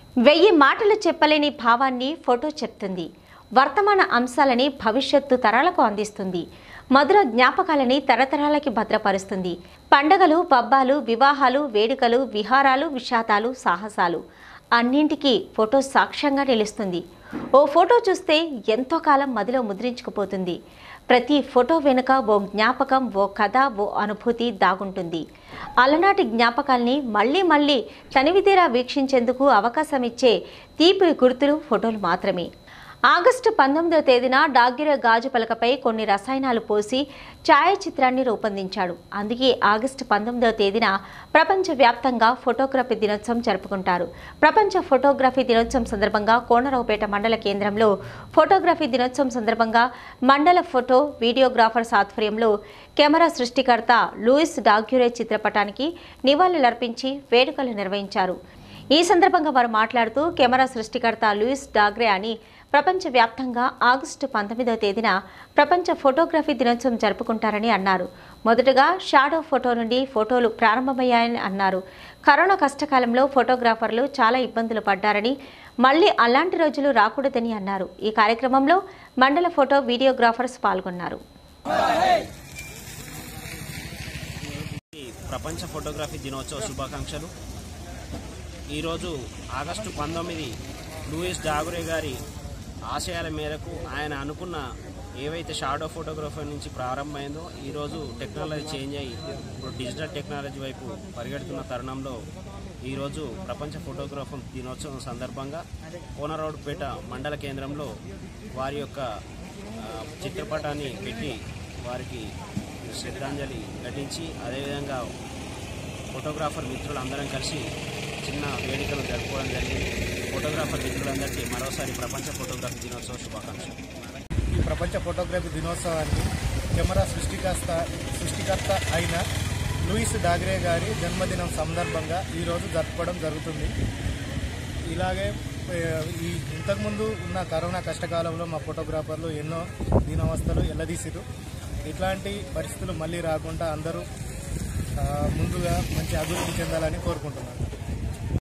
వెయ్యి మాటలు చెప్పలేని భావాన్ని ఫోటో చెప్తుంది వర్తమాన అంశాలని భవిష్యత్తు తరాలకు అందిస్తుంది మధుర జ్ఞాపకాలని తరతరాలకి భద్రపరుస్తుంది పండగలు పబ్బాలు వివాహాలు వేడుకలు విహారాలు విషాదాలు సాహసాలు అన్నింటికీ ఫోటో సాక్ష్యంగా నిలుస్తుంది ఓ ఫోటో చూస్తే ఎంతో కాలం మదిలో ముద్రించుకుపోతుంది ప్రతి ఫోటో వెనుక ఓ జ్ఞాపకం ఓ కథ ఓ అనుభూతి దాగుంటుంది అలనాటి జ్ఞాపకాల్ని మళ్ళీ మళ్ళీ తనివితీరా వీక్షించేందుకు అవకాశం ఇచ్చే తీపి గుర్తులు ఫోటోలు మాత్రమే ఆగస్టు పంతొమ్మిదవ తేదీన డాగ్గిర గాజు పలకపై కొన్ని రసాయనాలు పోసి ఛాయాచిత్రాన్ని రూపొందించాడు అందుకే ఆగస్టు పంతొమ్మిదవ తేదీన ప్రపంచవ్యాప్తంగా ఫోటోగ్రఫీ దినోత్సవం జరుపుకుంటారు ప్రపంచ ఫోటోగ్రఫీ దినోత్సవం సందర్భంగా కోనరావుపేట మండల కేంద్రంలో ఫోటోగ్రఫీ దినోత్సవం సందర్భంగా మండల ఫోటో వీడియోగ్రాఫర్స్ ఆధ్వర్యంలో కెమెరా సృష్టికర్త లూయిస్ డాగ్యురే చిత్రపటానికి నివాళులర్పించి వేడుకలు నిర్వహించారు ఈ సందర్భంగా వారు మాట్లాడుతూ కెమెరా సృష్టికర్త లూయిస్ డాగ్రే అని ప్రపంచవ్యాప్తంగా ఆగస్టు పంతొమ్మిదవ తేదీన ప్రపంచ ఫోటోగ్రఫీ దినోత్సవం జరుపుకుంటారని అన్నారు మొదటగా షాడో ఫోటో నుండి ఫోటోలు ప్రారంభమయ్యాయని అన్నారు కరోనా కష్టకాలంలో ఫోటోగ్రాఫర్లు చాలా ఇబ్బందులు పడ్డారని మళ్ళీ అలాంటి రోజులు రాకూడదని అన్నారు ఈ కార్యక్రమంలో మండల ఫోటో వీడియోగ్రాఫర్స్ పాల్గొన్నారు ఈ ప్రపంచ ఫోటోగ్రఫీ దినోత్సవ శుభాకాంక్షలు ఈరోజు ఆగస్టు పంతొమ్మిది లూయిస్ డాగురే గారి ఆశయాల మేరకు ఆయన అనుకున్న ఏవైతే షాడో ఫోటోగ్రఫీ నుంచి ప్రారంభమైందో ఈరోజు టెక్నాలజీ చేంజ్ అయ్యి ఇప్పుడు డిజిటల్ టెక్నాలజీ వైపు పరిగెడుతున్న తరుణంలో ఈరోజు ప్రపంచ ఫోటోగ్రఫీ దినోత్సవం సందర్భంగా కోనరావుపేట మండల కేంద్రంలో వారి యొక్క ఆ, చిత్రపటాన్ని పెట్టి వారికి శ్రద్ధాంజలి ఘటించి అదేవిధంగా ఫోటోగ్రాఫర్ మిత్రులందరం కలిసి చిన్న వేడుకలు జరుపుకోవడం జరిగింది ఫోటోగ్రాఫర్ మిత్రులందరికీ మరోసారి ప్రపంచ ఫోటోగ్రఫీ దినోత్సవ శుభాకాంక్షలు ఈ ప్రపంచ ఫోటోగ్రఫీ దినోత్సవాన్ని కెమెరా సృష్టికర్త సృష్టికర్త అయిన లూయిస్ డాగ్రే గారి జన్మదినం సందర్భంగా ఈరోజు జరుపుకోవడం జరుగుతుంది ఇలాగే ఏ, ఈ ఇంతకుముందు ఉన్న కరోనా కష్టకాలంలో మా ఫోటోగ్రాఫర్లు ఎన్నో దీనావస్థలు ఎల్లదీసిరు ఇట్లాంటి పరిస్థితులు మళ్ళీ రాకుండా అందరూ ఆ, ముందుగా మంచి అభివృద్ధి చెందాలని కోరుకుంటున్నాను